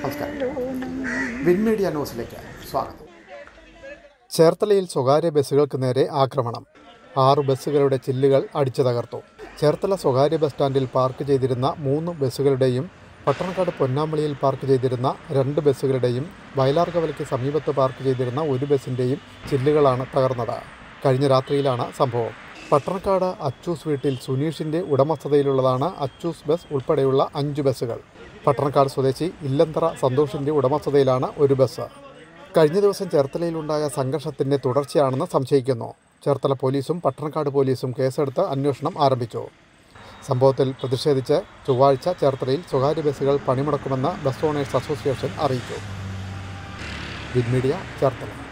നമസ്കാരം win media ന്യൂസിലേക്ക് സ്വാഗതം ചേർത്തലയിൽ സ്വകാര്യ ബസ്സുകൾക്ക് നേരെ ആക്രമണം ആറ് ബസ്സുകളുടെ ചില്ലുകൾ അടിച്ചു തകർത്തു ചേർത്തല സ്വകാര്യ ബസ് സ്റ്റാൻഡിൽ പാർക്ക് ചെയ്തിരുന്ന മൂന്ന് ബസ്സുകളുടെയും പട്ടണക്കാട് പൊന്നാമളിയിൽ പാർക്ക് ചെയ്തിരുന്ന രണ്ട് ബസ്സുകളുടെയും വയലാർകവലയ്ക്ക് സമീപത്ത് പാർക്ക് ചെയ്തിരുന്ന ഒരു ബസ്സിൻ്റെയും ചില്ലുകളാണ് തകർന്നത് കഴിഞ്ഞ രാത്രിയിലാണ് സംഭവം പട്ടണക്കാട് അച്ചൂസ് വീട്ടിൽ സുനീഷിൻ്റെ ഉടമസ്ഥതയിലുള്ളതാണ് അച്ചൂസ് ബസ് ഉൾപ്പെടെയുള്ള അഞ്ച് ബസ്സുകൾ പട്ടണക്കാട് സ്വദേശി ഇല്ലന്തറ സന്തോഷിൻ്റെ ഉടമസ്ഥതയിലാണ് ഒരു ബസ് കഴിഞ്ഞ ദിവസം ചേർത്തലയിലുണ്ടായ സംഘർഷത്തിന്റെ തുടർച്ചയാണെന്ന് സംശയിക്കുന്നു ചേർത്തല പോലീസും പട്ടണക്കാട് പോലീസും കേസെടുത്ത് അന്വേഷണം ആരംഭിച്ചു സംഭവത്തിൽ പ്രതിഷേധിച്ച് ചൊവ്വാഴ്ച ചേർത്തലയിൽ സ്വകാര്യ ബസ്സുകൾ പണിമുടക്കുമെന്ന് ബസ് ഓണേഴ്സ് അസോസിയേഷൻ അറിയിച്ചു വിഡ് മീഡിയ ചേർത്തല